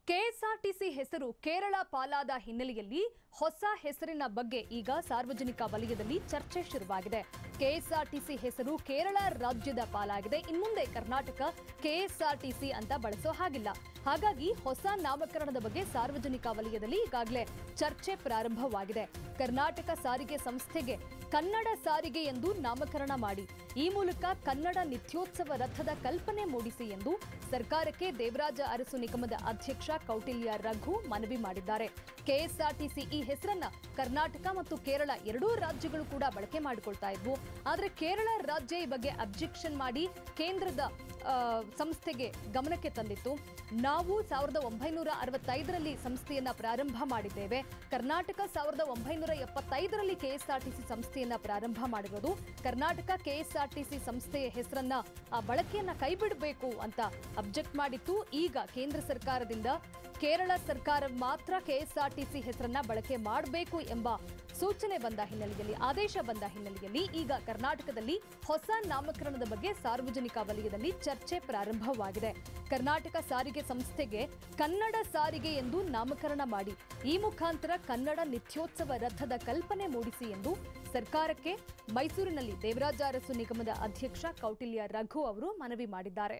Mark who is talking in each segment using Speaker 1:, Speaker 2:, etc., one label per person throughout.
Speaker 1: KSRTC ಹೆಸರು ಕೇರಳ ಪಾಲಾದ ಹಿನ್ನೆಲೆಯಲ್ಲಿ ಹೊಸ ಹೆಸರಿನ ಬಗ್ಗೆ ಈಗ ಸಾರ್ವಜನಿಕ ವಲಯದಲ್ಲಿ ಚರ್ಚೆ ಶುರುವಾಗಿದೆ ಕೆಎಸ್ಆರ್ಟಿಸಿ ಹೆಸರು ಕೇರಳ ರಾಜ್ಯದ ಪಾಲಾಗಿದೆ ಇನ್ಮುಂದೆ ಕರ್ನಾಟಕ ಕೆಎಸ್ಆರ್ಟಿಸಿ ಅಂತ ಬಳಸೋ ಹಾಗಿಲ್ಲ ಹಾಗಾಗಿ ಹೊಸ ನಾಮಕರಣದ ಬಗ್ಗೆ ಸಾರ್ವಜನಿಕ ವಲಯದಲ್ಲಿ ಈಗಾಗಲೇ ಚರ್ಚೆ ಪ್ರಾರಂಭವಾಗಿದೆ ಕರ್ನಾಟಕ ಸಾರಿಗೆ ಸಂಸ್ಥೆಗೆ ಕನ್ನಡ ಸಾರಿಗೆ ಎಂದು ನಾಮಕರಣ ಮಾಡಿ ಈ ಮೂಲಕ ಕನ್ನಡ ನಿತ್ಯೋತ್ಸವ ರಥದ ಕಲ್ಪನೆ ಮೂಡಿಸಿ ಎಂದು ಸರ್ಕಾರಕ್ಕೆ ದೇವರಾಜ ಅರಸು ನಿಗಮದ ಅಧ್ಯಕ್ಷ ಕೌಟಿಲ್ಯ ರಘು ಮನವಿ ಮಾಡಿದ್ದಾರೆ ಕೆಎಸ್ಆರ್ಟಿಸಿ ಈ ಹೆಸರನ್ನ ಕರ್ನಾಟಕ ಮತ್ತು ಕೇರಳ ಎರಡೂ ರಾಜ್ಯಗಳು ಕೂಡ ಬಳಕೆ ಮಾಡಿಕೊಳ್ತಾ ಇದ್ವು ಆದರೆ ಕೇರಳ ರಾಜ್ಯ ಈ ಬಗ್ಗೆ ಅಬ್ಜೆಕ್ಷನ್ ಮಾಡಿ ಕೇಂದ್ರದ ಆ, ಸಂಸ್ಥೆಗೆ ಗಮನಕ್ಕೆ ತಂದಿತ್ತು ನಾವು ಸಾವಿರದ ಒಂಬೈನೂರ ಅರವತ್ತೈದರಲ್ಲಿ ಸಂಸ್ಥೆಯನ್ನ ಪ್ರಾರಂಭ ಮಾಡಿದ್ದೇವೆ ಕರ್ನಾಟಕ ಸಾವಿರದ ಒಂಬೈನೂರ ಎಪ್ಪತ್ತೈದರಲ್ಲಿ ಕೆಎಸ್ಆರ್ಟಿಸಿ ಸಂಸ್ಥೆಯನ್ನ ಪ್ರಾರಂಭ ಮಾಡಿರೋದು ಕರ್ನಾಟಕ ಕೆಎಸ್ಆರ್ಟಿಸಿ ಸಂಸ್ಥೆಯ ಹೆಸರನ್ನ ಆ ಬಳಕೆಯನ್ನ ಕೈಬಿಡಬೇಕು ಅಂತ ಅಬ್ಜೆಕ್ಟ್ ಮಾಡಿತ್ತು ಈಗ ಕೇಂದ್ರ ಸರ್ಕಾರದಿಂದ ಕೇರಳ ಸರ್ಕಾರ ಮಾತ್ರ ಕೆಎಸ್ಆರ್ಟಿಸಿ ಹೆಸರನ್ನ ಬಳಕೆ ಮಾಡಬೇಕು ಎಂಬ ಸೂಚನೆ ಬಂದ ಹಿನ್ನೆಲೆಯಲ್ಲಿ ಆದೇಶ ಬಂದ ಹಿನ್ನೆಲೆಯಲ್ಲಿ ಈಗ ಕರ್ನಾಟಕದಲ್ಲಿ ಹೊಸ ನಾಮಕರಣದ ಬಗ್ಗೆ ಸಾರ್ವಜನಿಕ ವಲಯದಲ್ಲಿ ಚರ್ಚೆ ಪ್ರಾರಂಭವಾಗಿದೆ ಕರ್ನಾಟಕ ಸಾರಿಗೆ ಸಂಸ್ಥೆಗೆ ಕನ್ನಡ ಸಾರಿಗೆ ಎಂದು ನಾಮಕರಣ ಮಾಡಿ ಈ ಮುಖಾಂತರ ಕನ್ನಡ ನಿತ್ಯೋತ್ಸವ ರಥದ ಕಲ್ಪನೆ ಮೂಡಿಸಿ ಎಂದು ಸರ್ಕಾರಕ್ಕೆ ಮೈಸೂರಿನಲ್ಲಿ ದೇವರಾಜ ಅರಸು ನಿಗಮದ ಅಧ್ಯಕ್ಷ ಕೌಟಿಲ್ಯ ರಘು ಅವರು ಮನವಿ ಮಾಡಿದ್ದಾರೆ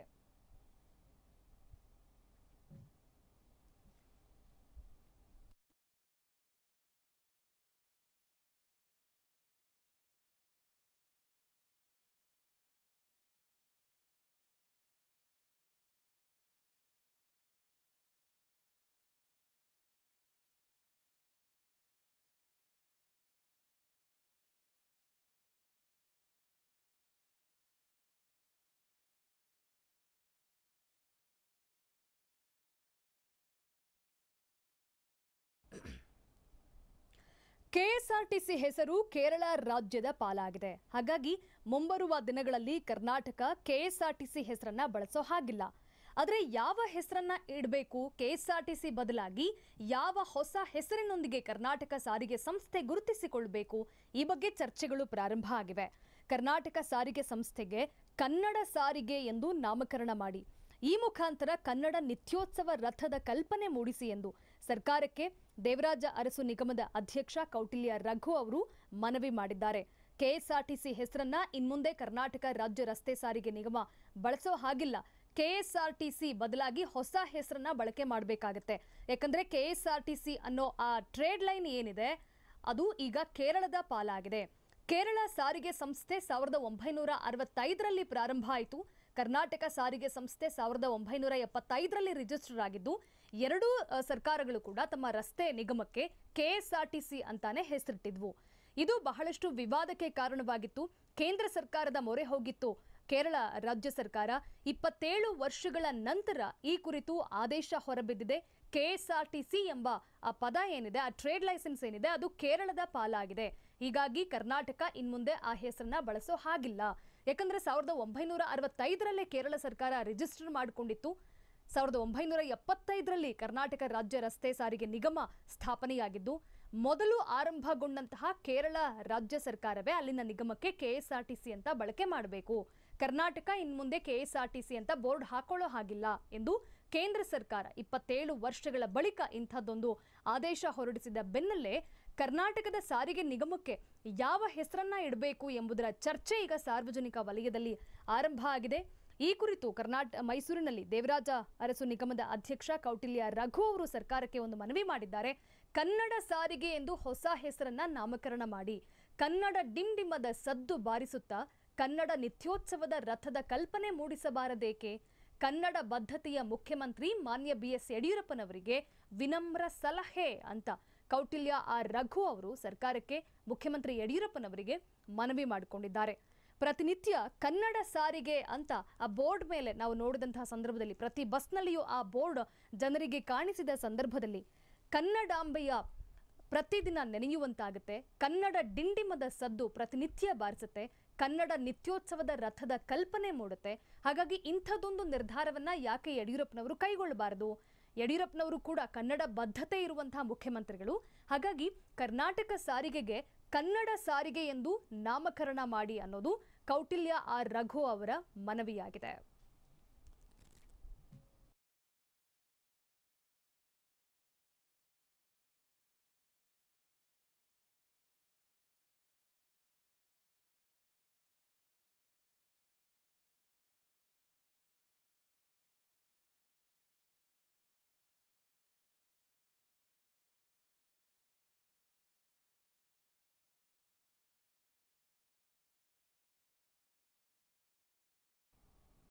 Speaker 1: ಕೆಎಸ್ಆರ್ಟಿಸಿ ಹೆಸರು ಕೇರಳ ರಾಜ್ಯದ ಪಾಲಾಗಿದೆ ಹಾಗಾಗಿ ಮುಂಬರುವ ದಿನಗಳಲ್ಲಿ ಕರ್ನಾಟಕ ಕೆಎಸ್ಆರ್ಟಿಸಿ ಹೆಸರನ್ನ ಬಳಸೋ ಹಾಗಿಲ್ಲ ಆದರೆ ಯಾವ ಹೆಸರನ್ನ ಇಡಬೇಕು ಕೆಎಸ್ಆರ್ಟಿಸಿ ಬದಲಾಗಿ ಯಾವ ಹೊಸ ಹೆಸರಿನೊಂದಿಗೆ ಕರ್ನಾಟಕ ಸಾರಿಗೆ ಸಂಸ್ಥೆ ಗುರುತಿಸಿಕೊಳ್ಬೇಕು ಈ ಬಗ್ಗೆ ಚರ್ಚೆಗಳು ಪ್ರಾರಂಭ ಆಗಿವೆ ಕರ್ನಾಟಕ ಸಾರಿಗೆ ಸಂಸ್ಥೆಗೆ ಕನ್ನಡ ಸಾರಿಗೆ ಎಂದು ನಾಮಕರಣ ಮಾಡಿ ಈ ಮುಖಾಂತರ ಕನ್ನಡ ನಿತ್ಯೋತ್ಸವ ರಥದ ಕಲ್ಪನೆ ಮೂಡಿಸಿ ಎಂದು ಸರ್ಕಾರಕ್ಕೆ ದೇವರಾಜ ಅರಸು ನಿಗಮದ ಅಧ್ಯಕ್ಷ ಕೌಟಿಲ್ಯ ರಘು ಅವರು ಮನವಿ ಮಾಡಿದ್ದಾರೆ ಕೆಎಸ್ಆರ್ಟಿಸಿ ಹೆಸರನ್ನ ಇನ್ಮುಂದೆ ಕರ್ನಾಟಕ ರಾಜ್ಯ ರಸ್ತೆ ಸಾರಿಗೆ ನಿಗಮ ಬಳಸೋ ಹಾಗಿಲ್ಲ ಕೆಎಸ್ಆರ್ಟಿಸಿ ಬದಲಾಗಿ ಹೊಸ ಹೆಸರನ್ನ ಬಳಕೆ ಮಾಡಬೇಕಾಗತ್ತೆ ಯಾಕಂದ್ರೆ ಕೆಎಸ್ಆರ್ಟಿಸಿ ಅನ್ನೋ ಆ ಟ್ರೇಡ್ ಲೈನ್ ಏನಿದೆ ಅದು ಈಗ ಕೇರಳದ ಪಾಲಾಗಿದೆ ಕೇರಳ ಸಾರಿಗೆ ಸಂಸ್ಥೆ ಸಾವಿರದ ಒಂಬೈನೂರ ಅರವತ್ತೈದರಲ್ಲಿ ಪ್ರಾರಂಭ ಆಯಿತು ಕರ್ನಾಟಕ ಸಾರಿಗೆ ಸಂಸ್ಥೆ ಸಾವಿರದ ಒಂಬೈನೂರ ಎಪ್ಪತ್ತೈದರಲ್ಲಿ ರಿಜಿಸ್ಟರ್ ಆಗಿದ್ದು ಎರಡೂ ಅ, ಸರ್ಕಾರಗಳು ಕೂಡ ತಮ್ಮ ರಸ್ತೆ ನಿಗಮಕ್ಕೆ ಕೆಎಸ್ಆರ್ಟಿಸಿ ಅಂತಾನೆ ಹೆಸರಿಟ್ಟಿದ್ವು ಇದು ಬಹಳಷ್ಟು ವಿವಾದಕ್ಕೆ ಕಾರಣವಾಗಿತ್ತು ಕೇಂದ್ರ ಸರ್ಕಾರದ ಮೊರೆ ಹೋಗಿತ್ತು ಕೇರಳ ರಾಜ್ಯ ಸರ್ಕಾರ ಇಪ್ಪತ್ತೇಳು ವರ್ಷಗಳ ನಂತರ ಈ ಕುರಿತು ಆದೇಶ ಹೊರಬಿದ್ದಿದೆ ಕೆಎಸ್ಆರ್ಟಿಸಿ ಎಂಬ ಆ ಪದ ಏನಿದೆ ಆ ಟ್ರೇಡ್ ಲೈಸೆನ್ಸ್ ಏನಿದೆ ಅದು ಕೇರಳದ ಪಾಲಾಗಿದೆ ಹೀಗಾಗಿ ಕರ್ನಾಟಕ ಇನ್ಮುಂದೆ ಆ ಹೆಸರನ್ನ ಬಳಸೋ ಹಾಗಿಲ್ಲ ಯಾಕಂದ್ರೆ ಸಾವಿರದ ಒಂಬೈನೂರ ಅರವತ್ತೈದರಲ್ಲೇ ಕೇರಳ ಸರ್ಕಾರ ರಿಜಿಸ್ಟರ್ ಮಾಡಿಕೊಂಡಿತ್ತು ಸಾವಿರದ ಒಂಬೈನೂರ ಎಪ್ಪತ್ತೈದರಲ್ಲಿ ಕರ್ನಾಟಕ ರಾಜ್ಯ ರಸ್ತೆ ಸಾರಿಗೆ ನಿಗಮ ಸ್ಥಾಪನೆಯಾಗಿದ್ದು ಮೊದಲು ಆರಂಭಗೊಂಡಂತಹ ಕೇರಳ ರಾಜ್ಯ ಸರ್ಕಾರವೇ ಅಲ್ಲಿನ ನಿಗಮಕ್ಕೆ ಕೆಎಸ್ಆರ್ಟಿಸಿ ಅಂತ ಬಳಕೆ ಮಾಡಬೇಕು ಕರ್ನಾಟಕ ಇನ್ಮುಂದೆ ಕೆಎಸ್ಆರ್ಟಿಸಿ ಅಂತ ಬೋರ್ಡ್ ಹಾಕೊಳ್ಳೋ ಹಾಗಿಲ್ಲ ಎಂದು ಕೇಂದ್ರ ಸರ್ಕಾರ ಇಪ್ಪತ್ತೇಳು ವರ್ಷಗಳ ಬಳಿಕ ಇಂಥದ್ದೊಂದು ಆದೇಶ ಹೊರಡಿಸಿದ ಬೆನ್ನಲ್ಲೇ ಕರ್ನಾಟಕದ ಸಾರಿಗೆ ನಿಗಮಕ್ಕೆ ಯಾವ ಹೆಸರನ್ನ ಇಡಬೇಕು ಎಂಬುದರ ಚರ್ಚೆ ಈಗ ಸಾರ್ವಜನಿಕ ವಲಯದಲ್ಲಿ ಆರಂಭ ಆಗಿದೆ ಈ ಕುರಿತು ಕರ್ನಾಟಕ ಮೈಸೂರಿನಲ್ಲಿ ದೇವರಾಜ ಅರಸು ನಿಗಮದ ಅಧ್ಯಕ್ಷ ಕೌಟಿಲ್ಯ ರಘು ಅವರು ಸರ್ಕಾರಕ್ಕೆ ಒಂದು ಮನವಿ ಮಾಡಿದ್ದಾರೆ ಕನ್ನಡ ಸಾರಿಗೆ ಎಂದು ಹೊಸ ಹೆಸರನ್ನ ನಾಮಕರಣ ಮಾಡಿ ಕನ್ನಡ ಡಿಂಡಿಮದ ಸದ್ದು ಬಾರಿಸುತ್ತಾ ಕನ್ನಡ ನಿತ್ಯೋತ್ಸವದ ರಥದ ಕಲ್ಪನೆ ಮೂಡಿಸಬಾರದೇಕೆ ಕನ್ನಡ ಬದ್ಧತೆಯ ಮುಖ್ಯಮಂತ್ರಿ ಮಾನ್ಯ ಬಿ ಎಸ್ ಯಡಿಯೂರಪ್ಪನವರಿಗೆ ವಿನಮ್ರ ಸಲಹೆ ಅಂತ ಕೌಟಿಲ್ಯ ಆರ್ ರಘು ಅವರು ಸರ್ಕಾರಕ್ಕೆ ಮುಖ್ಯಮಂತ್ರಿ ಯಡಿಯೂರಪ್ಪನವರಿಗೆ ಮನವಿ ಮಾಡಿಕೊಂಡಿದ್ದಾರೆ ಪ್ರತಿನಿತ್ಯ ಕನ್ನಡ ಸಾರಿಗೆ ಅಂತ ಆ ಬೋರ್ಡ್ ಮೇಲೆ ನಾವು ನೋಡಿದಂತಹ ಸಂದರ್ಭದಲ್ಲಿ ಪ್ರತಿ ಬಸ್ನಲ್ಲಿಯೂ ಆ ಬೋರ್ಡ್ ಜನರಿಗೆ ಕಾಣಿಸಿದ ಸಂದರ್ಭದಲ್ಲಿ ಕನ್ನಡಾಂಬೆಯ ಪ್ರತಿದಿನ ನೆನೆಯುವಂತಾಗುತ್ತೆ ಕನ್ನಡ ಡಿಂಡಿಮದ ಸದ್ದು ಪ್ರತಿನಿತ್ಯ ಬಾರಿಸುತ್ತೆ ಕನ್ನಡ ನಿತ್ಯೋತ್ಸವದ ರಥದ ಕಲ್ಪನೆ ಮೂಡುತ್ತೆ ಹಾಗಾಗಿ ಇಂಥದ್ದೊಂದು ನಿರ್ಧಾರವನ್ನ ಯಾಕೆ ಯಡಿಯೂರಪ್ಪನವರು ಕೈಗೊಳ್ಳಬಾರದು ಯಡಿಯೂರಪ್ಪನವರು ಕೂಡ ಕನ್ನಡ ಬದ್ಧತೆ ಇರುವಂತಹ ಮುಖ್ಯಮಂತ್ರಿಗಳು ಹಾಗಾಗಿ ಕರ್ನಾಟಕ ಸಾರಿಗೆಗೆ ಕನ್ನಡ ಸಾರಿಗೆ ಎಂದು ನಾಮಕರಣ ಮಾಡಿ ಅನ್ನೋದು ಕೌಟಿಲ್ಯ ಆರ್ ರಘು ಅವರ ಮನವಿಯಾಗಿದೆ